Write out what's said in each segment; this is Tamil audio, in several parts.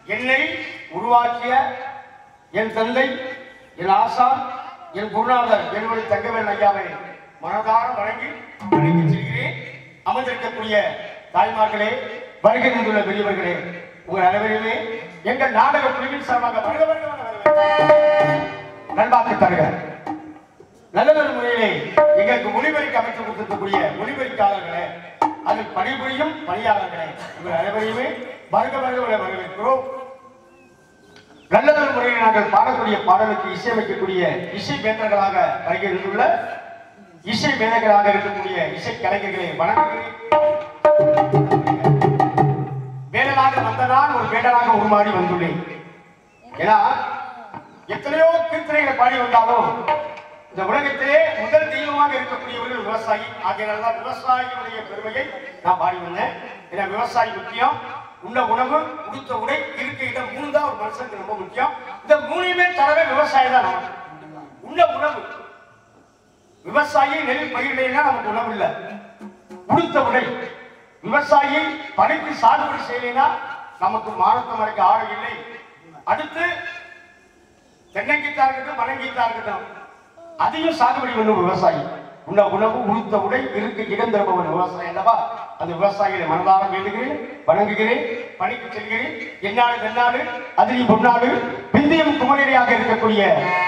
என்னை உருவாக்கிய என் தந்தை என் ஆசான் என் குருநாதர் என்னுடைய தங்கவேல் ஐயாவை மனதார வணங்கி வணங்கி செல்கிறேன் அமர்ந்திருக்கக்கூடிய தாய்மார்களே வருகை நின்றுள்ள பெரியவர்களே உங்கள் அனைவரையுமே எங்கள் நாடக குழுவின் சார்பாக வருக வருக வருக வரவேற்கிறேன். நல்வாக்கு தருக நல்லதொரு முறையிலே எங்களுக்கு மொழிபெயர்க்க அமைத்து கொடுத்திருக்கக்கூடிய மொழிபெயர்க்காளர்களே அதில் பணிபுரியும் பணியாளர்களே உங்கள் அனைவரையுமே வருக வருக வர வரவேற்கிறோம் நல்லதொரு முறையில் நாங்கள் பாடக்கூடிய பாடலுக்கு இசையமைக்கக்கூடிய இசை மேந்தர்களாக வருகை இருந்துள்ள இசை மேதைகளாக இருக்கக்கூடிய இசை கலைஞர்களை வணங்குகிறேன் வேடனாக வந்த நான் ஒரு வேடனாக உருமாறி வந்துள்ளேன் ஏன்னா எத்தனையோ கீர்த்தனைகளை பாடி வந்தாலும் இந்த உலகத்திலே முதல் தெய்வமாக இருக்கக்கூடியவர்கள் விவசாயி ஆகையினால தான் விவசாயியுடைய பெருமையை நான் பாடி வந்தேன் ஏன்னா விவசாயி முக்கியம் உண்ண உணவு உடுத்த உடை இருக்க இடம் மூணு தான் ஒரு மனுஷனுக்கு ரொம்ப முக்கியம் இந்த மூணையுமே தரவே விவசாயி தான் நமக்கு. உண்ண உணவு விவசாயி நெல் பயிரிடைனா நமக்கு உணவு இல்லை உடுத்த உடை விவசாயி பணிக்கு சாகுபடி செய்யலைன்னா நமக்கு மானத்த மறைக்க ஆடை இல்லை அடுத்து தென்னங்கீத்தா இருக்கட்டும் மணங்கீத்தா இருக்கட்டும் அதையும் சாகுபடி பண்ணும் விவசாயி உண்ண உணவு உடுத்த உடை இருக்க இடம் தருபவன் விவசாயி அல்லவா அந்த விவசாயிகளை மனதார வேண்டுகிறேன் வணங்குகிறேன் பணிக்கு செல்கிறேன் என்னாடு தென்னாடு அதிரி பொன்னாடு பிந்தியம் குமரடியாக இருக்கக்கூடிய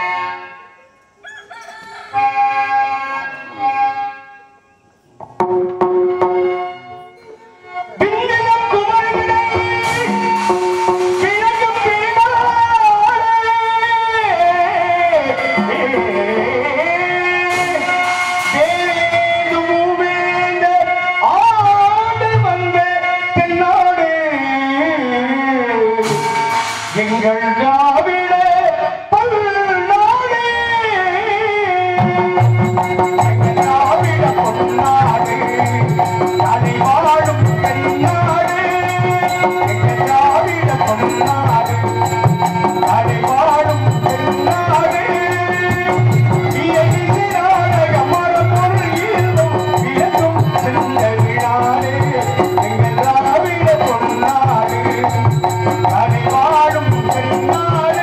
பிந்தியம் குமரனை கிழக்கும் எங்கள் திராவிட பல்நாடு எங்கள் திராவிட பொன்னாடு அதை வாழும் கன்னியாடு எங்கள் திராவிட பொன்னாடு அதை வாழும் கன்னியாடு இயற்கை நாடகம் மரபொருள் ஈர்ந்தும் வியக்கும் சென்ற விழாடு எங்கள் திராவிட பொன்னாடு அதை வாழும் கன்னியாடு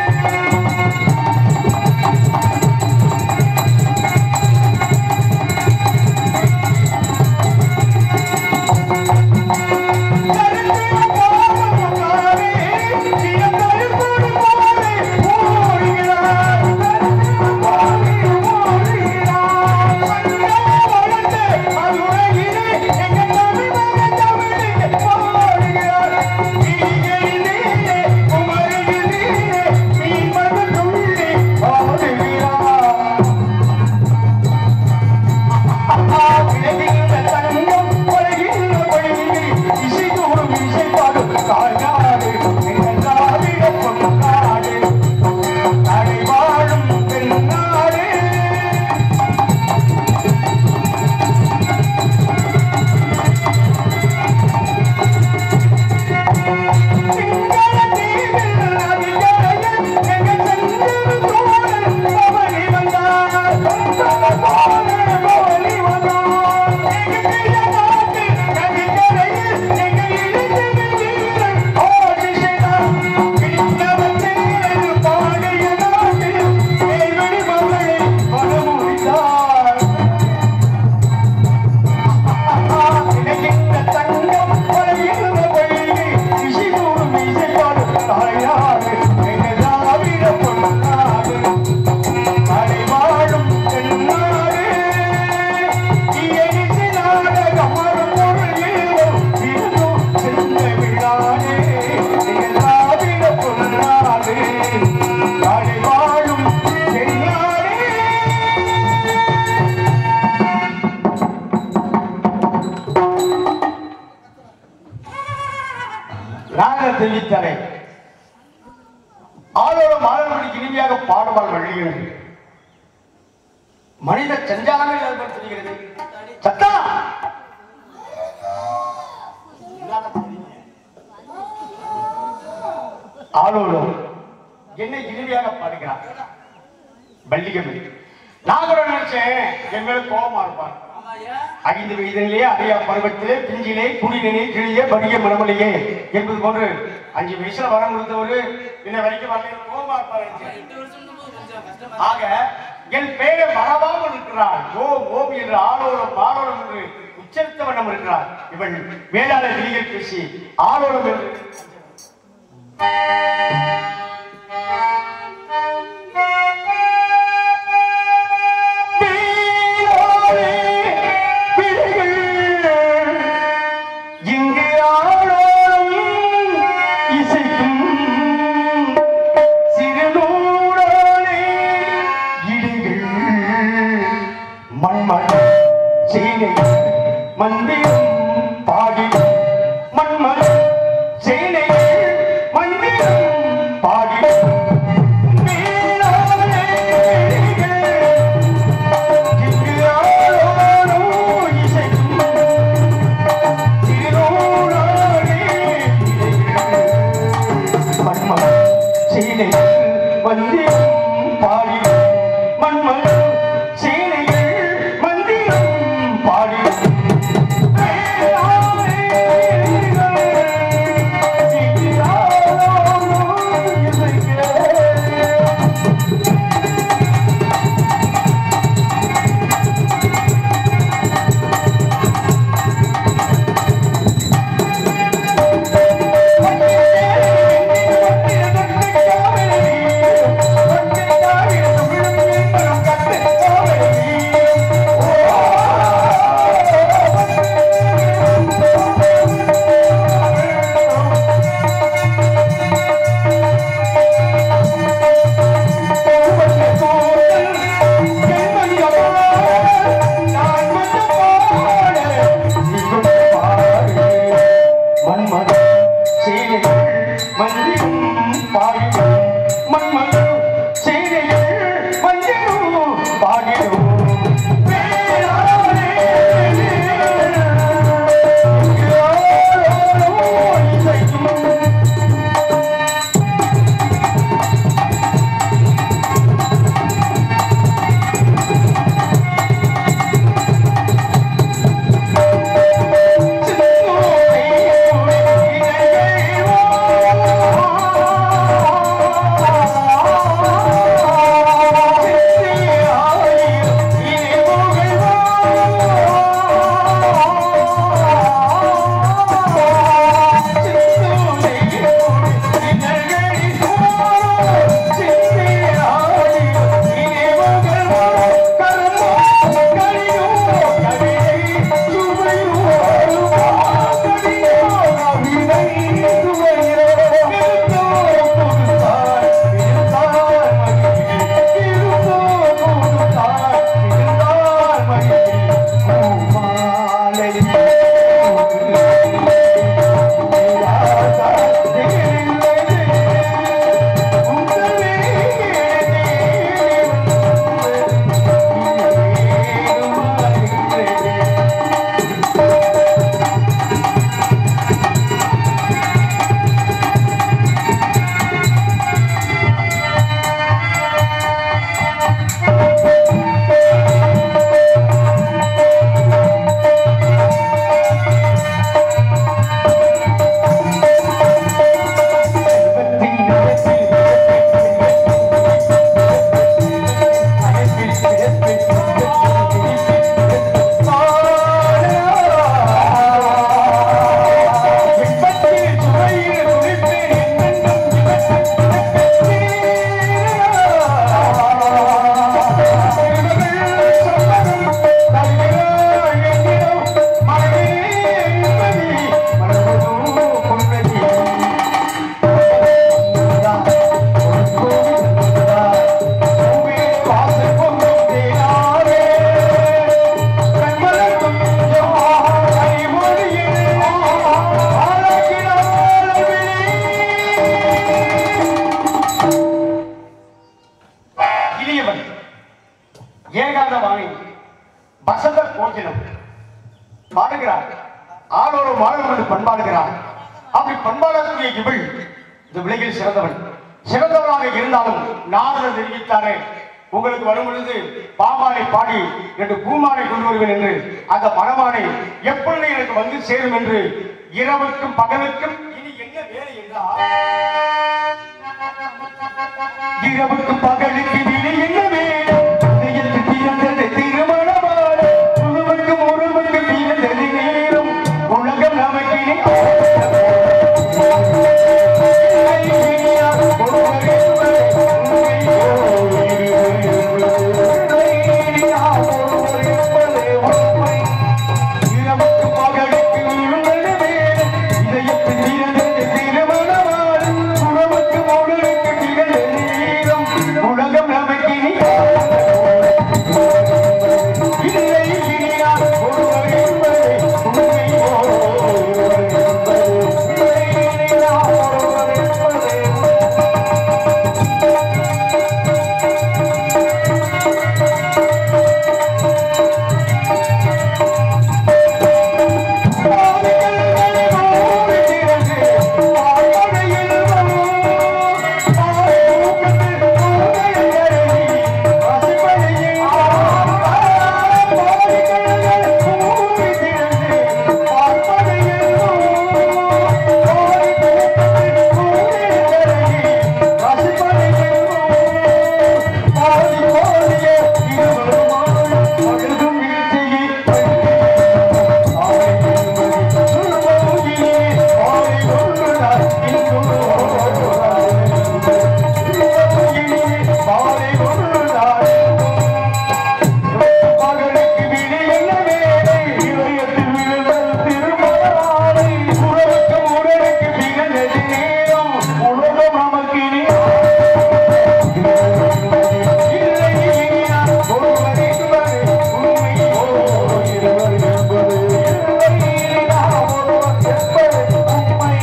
வாழும் தென்னாடே நாங்கள் தெரிவித்தனை ஆளோட மாணவர்களுக்கு இனிமையாக பாடுவாள் வழிகிறது மனித சஞ்சாலமே ஏற்படுத்துகிறது சத்தா ஆளோடும் என்ன இனிமையாக பாடுகிறார் வள்ளிகமே நான் கூட நினைச்சேன் என் மேல கோபமா இருப்பான் ஐந்து வயதிலே அறியா பருவத்திலே பிஞ்சிலே குடிநிலை கிளியே படிய மனமலையே என்பது போன்று அஞ்சு வயசுல வரம் கொடுத்தவரு இன்ன வரைக்கும் வரல கோபமா இருப்பாரு ஆக என் பெயரை மறவாமல் இருக்கிறார் ஓம் ஓம் என்று ஆலோலம் ஆலோலம் என்று உச்சரித்த வண்ணம் இருக்கிறார் இவள் வேளாளர் வெளியில் பேசி ஆலோலம் என்று வீணாலே விழிகள் இங்கு ஆழம் இசைக்கும் சிறுநூறானே இடிகள் மண்மண் சேனை மந்திரம் பாடி மண்மண் சேனை மந்திரம் பாடி வீணாலே விழிகள் இங்கு ஆளோடும் இசைக்கும் திருநூறானே இடைகள். மண்மண் சீலைகள் வந்தியம் பாடி மண்மண் சீலைகள் வந்தியம் பாடி இங்கு ஆளோடும் இசைக்கும் மண்மண் சேனைகள் மந்திரம் பாடிடும் மண்மண் சேனைகள் மந்திரம் பாடிடும் வேளாளே, யாரோடும் இசைக்கும் இனியவன் ஏகாத வாணி வசந்த கோகிலம் பாடுகிறார் ஆளோடு மாணவன் என்று பண்பாடுகிறார் அப்படி பண்பாடக்கூடிய இவள் இந்த உலகில் சிறந்தவன் சிறந்தவனாக இருந்தாலும் நாரதர் தெரிவித்தாரே உங்களுக்கு வரும் பொழுது பாமாலை பாடி என்று பூமாலை கொண்டு வருவேன் என்று அந்த மணமாலை எப்பொழுது எனக்கு வந்து சேரும் என்று இரவுக்கும் பகலுக்கும் இனி என்ன வேலை என்றால் இரவுக்கும் பகலுக்கு விலை என்ன வேலை இதயத்தில் பிறந்தது திருமணமாலை ஒருவருக்கும் ஒருவருக்கும் பிறந்தது நேரம் உலகம் நமக்கினை இரவுக்கு பகலுக்கு விழுந்தது வேலை இதயத்தில் பிறந்தது திருமணமாலை உறவுக்கு ஒருவருக்கு பிறந்தது நேரம் உலகம் நமக்கினை இல்லை இனியா ஒருவர் என்பது உண்மை ஒருவர் என்பது இல்லை இனியா ஒருவர் என்பது மகனுக்கு விடை என்ன வேலை இதயத்தில் விழுந்தது திருமணமாலை உறவுக்கு உடலுக்கு பிறந்தது நேரம் உலகம் நமக்கு இனி இல்லை இனியா ஒருவர் என்பது உண்மை ஓர் இருவர் என்பது இல்லை இனியா ஒருவர் என்பது உண்மை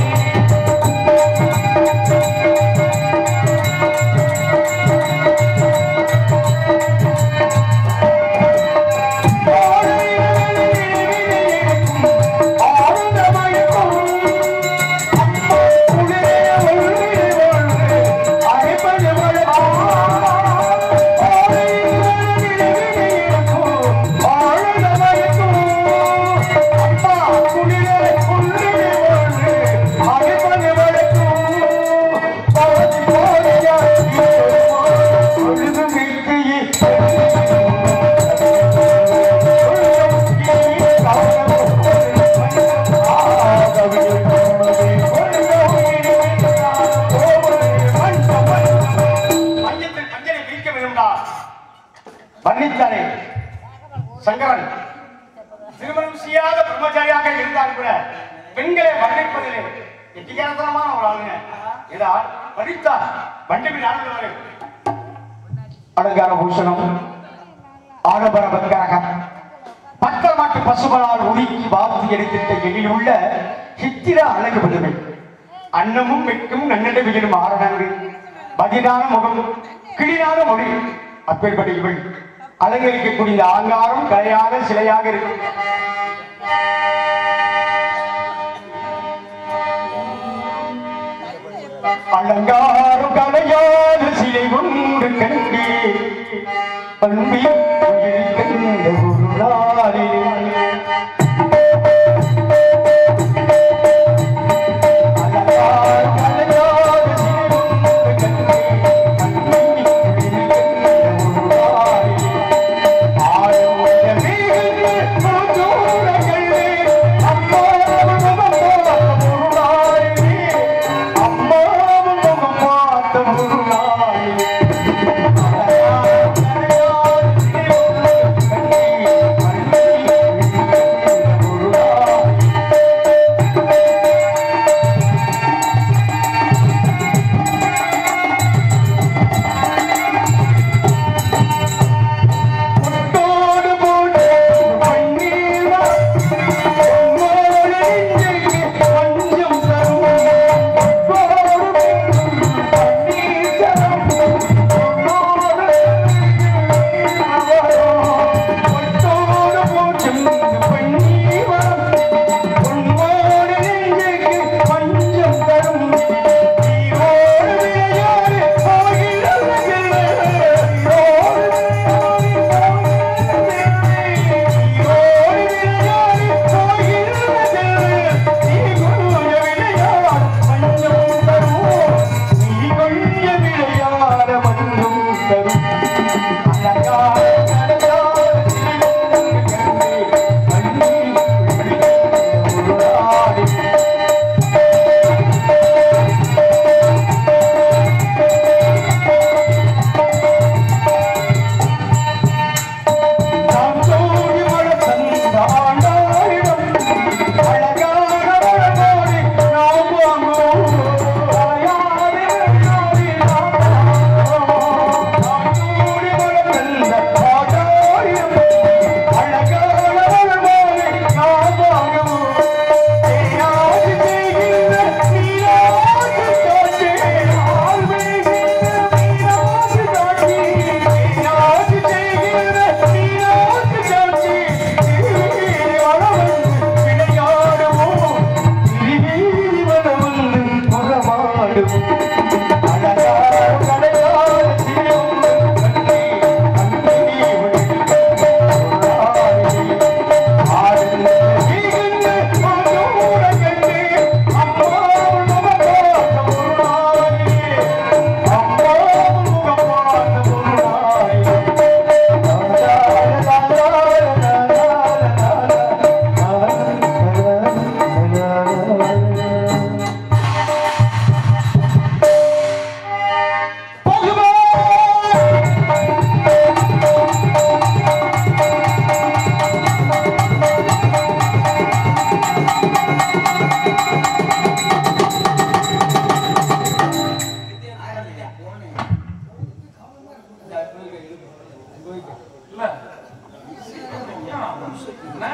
மையத்தில் பஞ்சனை பிரிக்க வேண்டும்டா வன்னித்தானே சங்கரன் திருமணம் செய்யாத பிரம்மச்சாரியாக இருந்தால் கூட பெண்களை வர்ணிப்பதிலே எட்டிகாரத்தனமான ஒரு ஆளுங்க ஏதால் படித்தார் வண்டிபில் ஆடுவாரு அலங்கார பூஷணம் ஆடம்பர பத்கரகம் பத்தர் மாட்டு பசுமலால் உருக்கி வார்த்து எடுத்திட்ட எழில் உள்ள சித்திர அழகு பதுமை அன்னமும் வெட்கும் நன்னடை விகிடும் ஆரணங்கள் பதினான முகம் கிளினான மொழி அப்பேற்பட்ட இவள் அலங்கரிக்கக்கூடிய இந்த ஆங்காரம் கலையாக சிலையாக இருக்கும் அலங்காரம் கலையான சிலை ஒன்று கண்டு பண்பில் உயிர் கண்ட ஒரு நாளில் அலங்காரம் கலையான சிலை ஒன்று கண்டு பண்பில் உயிர் கண்ட ஒரு நாளில் அம்மா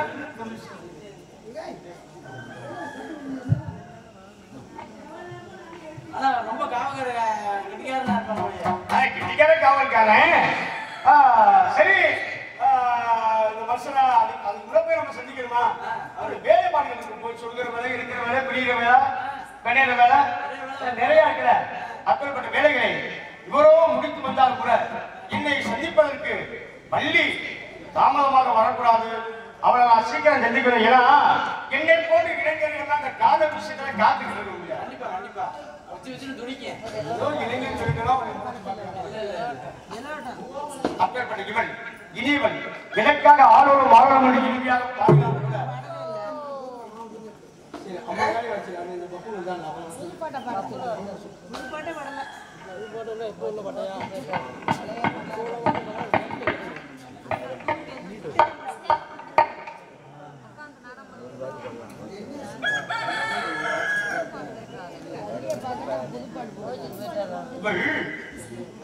ஆனா ரொம்ப காவகர் கெட்டிக்காரனா இருப்பான் போலயே. ஆ, கிட்டிக்கார காவல்காரன் ஆ, சரி ஆ, இந்த மனுஷனை அது அதுக்குள்ள போய் நம்ம சந்திக்கணுமா அவரு வேலைப்பாடுகளுக்கு போய் சொல்கிற வேலை இருக்கிற வேலை பிடிக்கிற வேலை கணிற வேலை நிறைய இருக்குல்ல அப்படிப்பட்ட வேலைகளை இவரோ முடித்து வந்தால் கூட என்னை சந்திப்பதற்கு பள்ளி தாமதமாக வரக்கூடாது அவளை நான் சீக்கிரம் சந்திக்கணும் ஏன்னா என்னை போன்ற இளைஞர்கள் அந்த காதல் விஷயத்துல காத்துக்கிட்டு இருக்க முடியாது கண்டிப்பா கண்டிப்பா வச்சு வச்சுன்னு துடிக்க ஏதோ இளைஞன் சொல்லிக்கலாம் அப்பேற்பட்ட இவன் இனியவன் எனக்காக ஆளோடு மாறணும் இறுதியாக பாதுகாப்பு இவள்